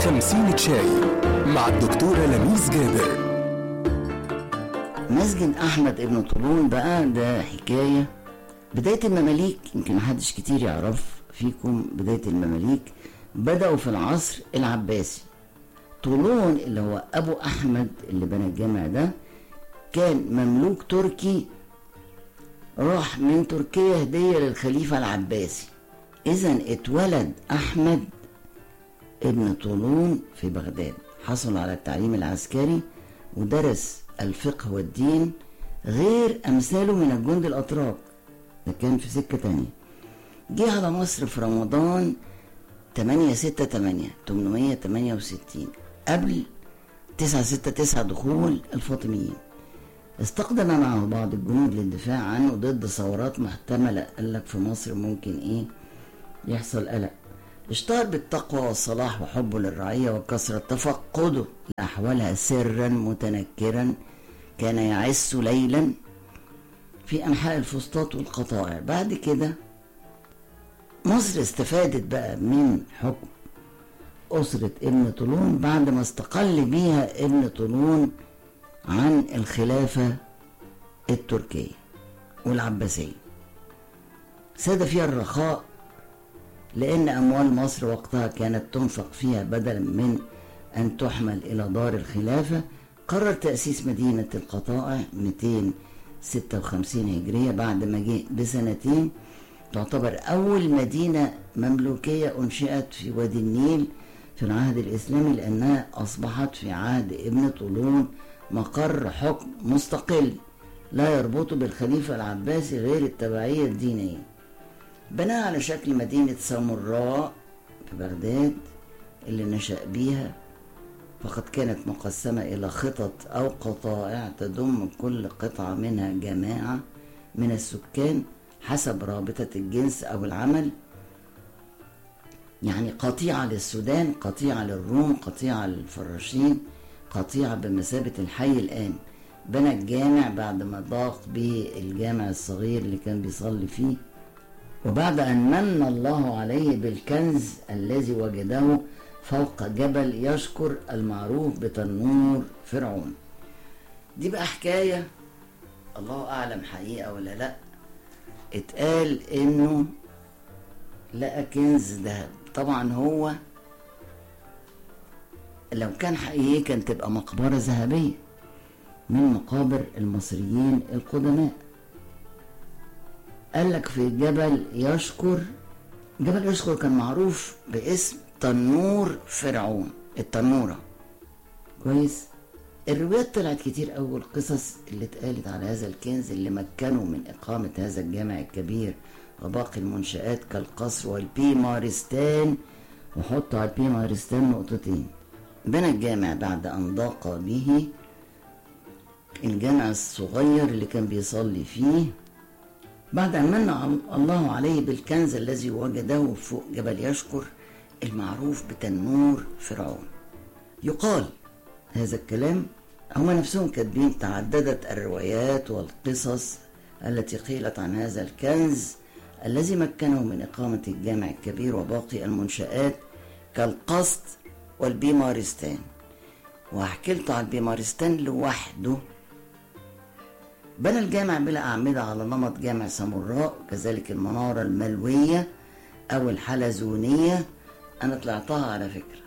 خمسين شاي مع الدكتورة لميس جابر مسجد احمد ابن طولون بقى ده حكايه بدايه المماليك يمكن محدش كتير يعرف فيكم بدايه المماليك بداوا في العصر العباسي طولون اللي هو ابو احمد اللي بنى الجامع ده كان مملوك تركي راح من تركيا هديه للخليفه العباسي اذا اتولد احمد ابن طولون في بغداد حصل على التعليم العسكري ودرس الفقه والدين غير أمثاله من الجند الأتراك ده كان في سكة تانية جه على مصر في رمضان 8 6 8 868 قبل 9 6 9 دخول الفاطميين استقدم معه بعض الجنود للدفاع عنه ضد ثورات محتملة قال لك في مصر ممكن ايه يحصل قلق اشتهر بالتقوى والصلاح وحبه للرعية وكثرة تفقده لأحوالها سرا متنكرا كان يعس ليلا في أنحاء الفسطاط والقطائع بعد كده مصر استفادت بقى من حكم أسرة ابن طولون بعد ما استقل بيها ابن طولون عن الخلافة التركية والعباسية ساد فيها الرخاء لأن أموال مصر وقتها كانت تنفق فيها بدلا من أن تحمل إلى دار الخلافة قرر تأسيس مدينة القطائع 256 هجرية بعد ما جه بسنتين تعتبر أول مدينة مملوكية أنشئت في وادي النيل في العهد الإسلامي لأنها أصبحت في عهد ابن طولون مقر حكم مستقل لا يربط بالخليفة العباسي غير التبعية الدينية بناها على شكل مدينة سامراء في بغداد اللي نشأ بيها فقد كانت مقسمة إلى خطط أو قطائع تضم كل قطعة منها جماعة من السكان حسب رابطة الجنس أو العمل يعني قطيعة للسودان قطيعة للروم قطيعة للفراشين قطيعة بمثابة الحي الآن بنى الجامع بعد ما ضاق به الجامع الصغير اللي كان بيصلي فيه وبعد أن من الله عليه بالكنز الذي وجده فوق جبل يشكر المعروف بتنور فرعون دي بقى حكاية الله أعلم حقيقة ولا لأ اتقال إنه لقى كنز ذهب طبعا هو لو كان حقيقي كان تبقى مقبرة ذهبية من مقابر المصريين القدماء قال لك في جبل يشكر جبل يشكر كان معروف باسم تنور فرعون التنورة كويس الروايات طلعت كتير أول القصص اللي اتقالت على هذا الكنز اللي مكنوا من إقامة هذا الجامع الكبير وباقي المنشآت كالقصر والبيمارستان وحطوا على البيمارستان نقطتين بنى الجامع بعد أن ضاق به الجامع الصغير اللي كان بيصلي فيه بعد أن من الله عليه بالكنز الذي وجده فوق جبل يشكر المعروف بتنور فرعون يقال هذا الكلام هم نفسهم كاتبين تعددت الروايات والقصص التي قيلت عن هذا الكنز الذي مكنه من إقامة الجامع الكبير وباقي المنشآت كالقصد والبيمارستان وهحكي لكم على البيمارستان لوحده بنى الجامع بلا أعمدة على نمط جامع سامراء وكذلك المنارة الملوية أو الحلزونية أنا طلعتها على فكرة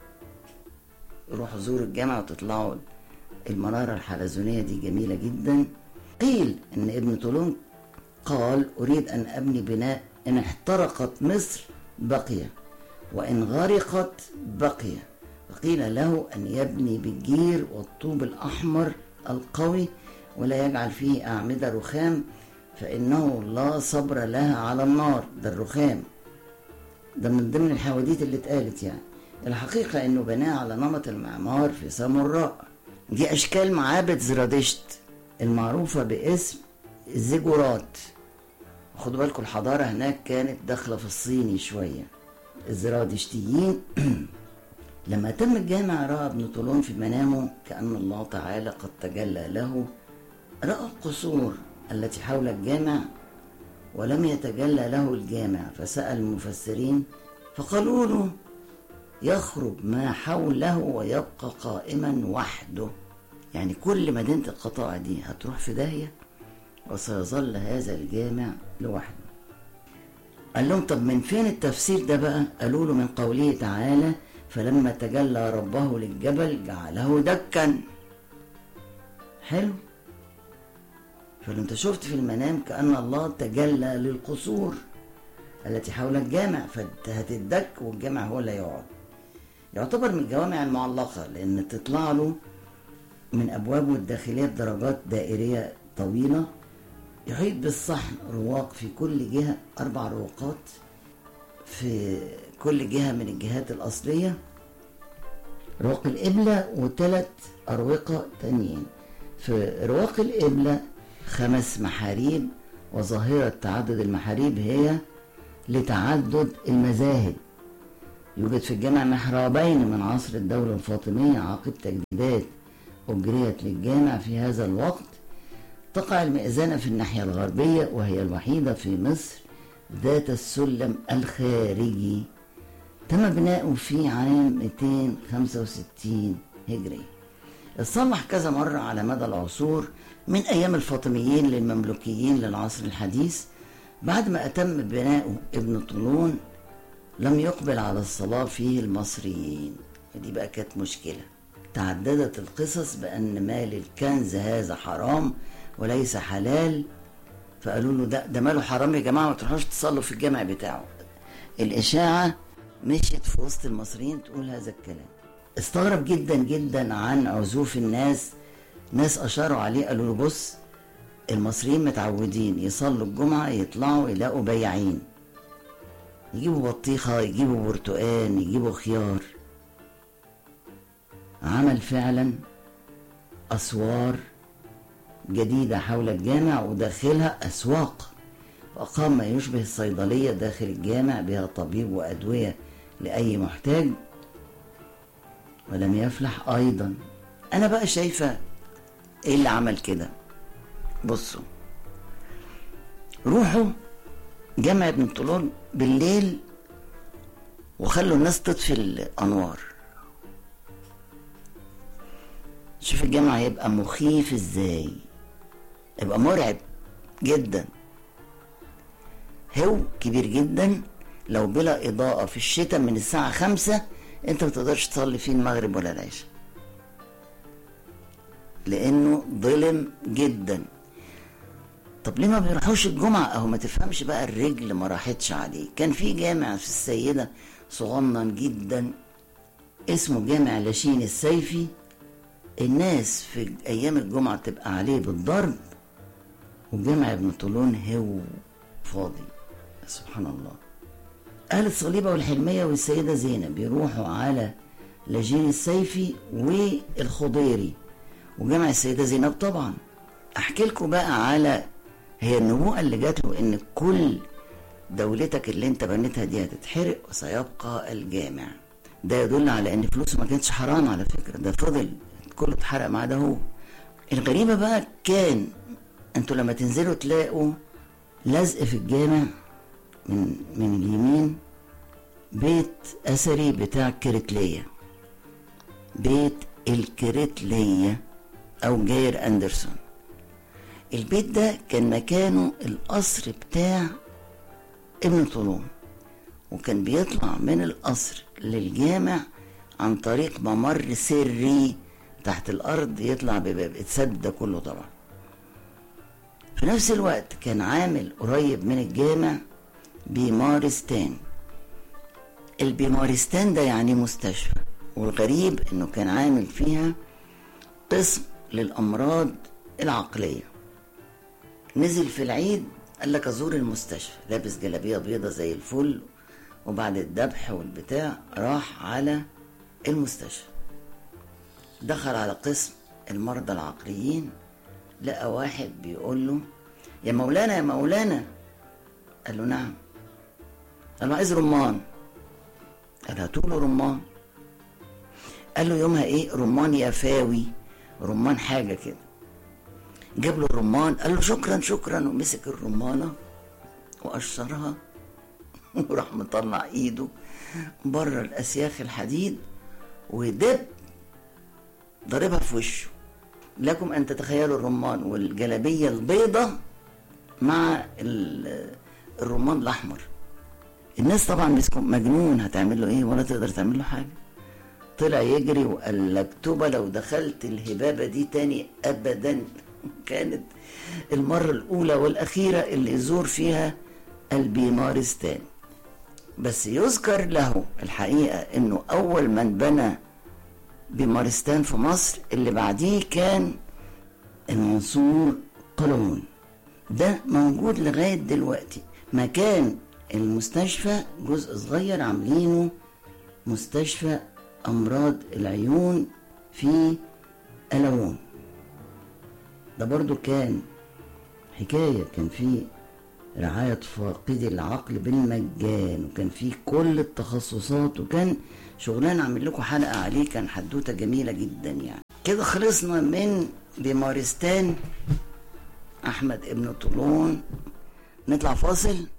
روحوا زوروا الجامع وتطلعوا المنارة الحلزونية دي جميلة جدا قيل إن ابن طولون قال أريد أن أبني بناء إن احترقت مصر بقي وإن غرقت بقي وقيل له أن يبني بالجير والطوب الأحمر القوي ولا يجعل فيه أعمدة رخام فإنه لا صبر لها على النار ده الرخام ده من ضمن الحواديت اللي اتقالت يعني الحقيقة إنه بناه على نمط المعمار في سامراء دي أشكال معابد زرادشت المعروفة باسم الزيجورات خدوا بالكم الحضارة هناك كانت داخلة في الصيني شوية الزرادشتيين لما تم الجامع رأى ابن طولون في منامه كأن الله تعالى قد تجلى له رأى القصور التي حول الجامع ولم يتجلى له الجامع فسأل المفسرين فقالوا له يخرج ما حوله ويبقى قائما وحده يعني كل مدينة القطاع دي هتروح في داهية وسيظل هذا الجامع لوحده قال لهم طب من فين التفسير ده بقى قالوا له من قوله تعالى فلما تجلى ربه للجبل جعله دكا حلو فلو انت شفت في المنام كأن الله تجلى للقصور التي حول الجامع فهتدك والجامع هو اللي يقعد يعتبر من الجوامع المعلقة لأن تطلع له من أبوابه الداخلية بدرجات دائرية طويلة يحيط بالصحن رواق في كل جهة أربع رواقات في كل جهة من الجهات الأصلية رواق القبلة وثلاث أروقة تانيين في رواق القبلة خمس محاريب وظاهرة تعدد المحاريب هي لتعدد المذاهب يوجد في الجامع محرابين من عصر الدولة الفاطمية عقب تجديدات أجريت للجامع في هذا الوقت تقع المئذنة في الناحية الغربية وهي الوحيدة في مصر ذات السلم الخارجي تم بناؤه في عام 265 هجري اتصلح كذا مرة على مدى العصور من أيام الفاطميين للمملوكيين للعصر الحديث بعد ما أتم بناؤه ابن طولون لم يقبل على الصلاة فيه المصريين ودي بقى كانت مشكلة تعددت القصص بأن مال الكنز هذا حرام وليس حلال فقالوا له ده, ده ماله حرام يا جماعة ما تروحوش تصلوا في الجامع بتاعه الإشاعة مشيت في وسط المصريين تقول هذا الكلام استغرب جدا جدا عن عزوف الناس ناس أشاروا عليه قالوا له بص المصريين متعودين يصلوا الجمعة يطلعوا يلاقوا بياعين يجيبوا بطيخة يجيبوا برتقان يجيبوا خيار عمل فعلا أسوار جديدة حول الجامع وداخلها أسواق وأقام ما يشبه الصيدلية داخل الجامع بها طبيب وأدوية لأي محتاج ولم يفلح أيضا أنا بقى شايفة إيه اللي عمل كده بصوا روحوا جامع ابن طولون بالليل وخلوا الناس تطفي الأنوار شوف الجامع هيبقى مخيف ازاي يبقى مرعب جدا هو كبير جدا لو بلا إضاءة في الشتاء من الساعة خمسة انت ما تقدرش تصلي فيه المغرب ولا العشاء لانه ظلم جدا طب ليه ما بيروحوش الجمعة اهو ما تفهمش بقى الرجل ما راحتش عليه كان في جامع في السيدة صغنن جدا اسمه جامع لاشين السيفي الناس في ايام الجمعة تبقى عليه بالضرب وجامع ابن طولون هو فاضي سبحان الله أهل الصليبة والحلمية والسيدة زينب يروحوا على لاجين السيفي والخضيري وجامع السيدة زينب طبعا أحكي لكم بقى على هي النبوءة اللي جات له إن كل دولتك اللي أنت بنيتها دي هتتحرق وسيبقى الجامع ده يدل على إن فلوسه ما كانتش حرام على فكرة ده فضل كله اتحرق ما عدا هو الغريبة بقى كان انتوا لما تنزلوا تلاقوا لزق في الجامع من من اليمين بيت اثري بتاع كريتلية بيت الكريتلية او جاير اندرسون البيت ده كان مكانه القصر بتاع ابن طولون وكان بيطلع من القصر للجامع عن طريق ممر سري تحت الارض يطلع بباب اتسد ده كله طبعا في نفس الوقت كان عامل قريب من الجامع بيمارستان البيمارستان ده يعني مستشفى والغريب انه كان عامل فيها قسم للامراض العقليه نزل في العيد قال لك ازور المستشفى لابس جلابيه بيضه زي الفل وبعد الذبح والبتاع راح على المستشفى دخل على قسم المرضى العقليين لقى واحد بيقول له يا مولانا يا مولانا قال له نعم قال له عايز رمان قال هاتوا له رمان قال له يومها ايه رمان يفاوي رمان حاجه كده جاب له الرمان قال له شكرا شكرا ومسك الرمانه وقشرها وراح مطلع ايده بره الاسياخ الحديد ودب ضربها في وشه لكم ان تتخيلوا الرمان والجلابيه البيضة مع ال- الرمان الاحمر الناس طبعا مسكوا مجنون هتعمل له ايه ولا تقدر تعمل له حاجه طلع يجري وقال لك توبة لو دخلت الهبابة دي تاني أبدا كانت المرة الأولى والأخيرة اللي يزور فيها البيمارستان بس يذكر له الحقيقة أنه أول من بنى بيمارستان في مصر اللي بعديه كان المنصور قلاوون ده موجود لغاية دلوقتي مكان المستشفى جزء صغير عاملينه مستشفى أمراض العيون في ألوان ده برضو كان حكاية كان في رعاية فاقدي العقل بالمجان وكان في كل التخصصات وكان شغلانة عامل لكم حلقة عليه كان حدوتة جميلة جدا يعني كده خلصنا من بمارستان أحمد ابن طولون نطلع فاصل